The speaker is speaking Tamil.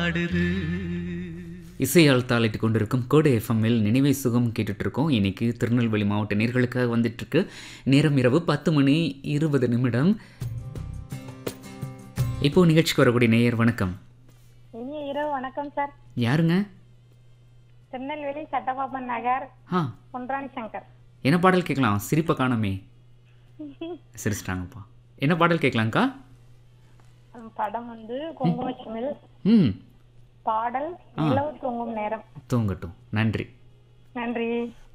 பாடுது இசையால் தாளிட்டு கொண்டிருக்கும் கோடை எஃப்எம்மில் நினைவை சுகம் கேட்டுட்டு இருக்கோம் இன்னைக்கு திருநெல்வேலி மாவட்ட நேர்களுக்காக வந்துட்டு இருக்கு நேரம் இரவு பத்து மணி இருபது நிமிடம் இப்போ நிகழ்ச்சிக்கு வரக்கூடிய நேயர் வணக்கம் இனிய இரவு வணக்கம் சார் யாருங்க திருநெல்வேலி சட்டபாபன் நகர் ஆ பொன்ராணி சங்கர் என்ன பாடல் கேட்கலாம் சிரிப்பை காணோமே சிரிச்சிட்டாங்கப்பா என்ன பாடல் கேட்கலாங்க்கா உம், படம் வந்து குங்குமச்சிமில் ம் பாடல் நிலவு தூங்கும் நேரம் தூங்கட்டும் நன்றி நன்றி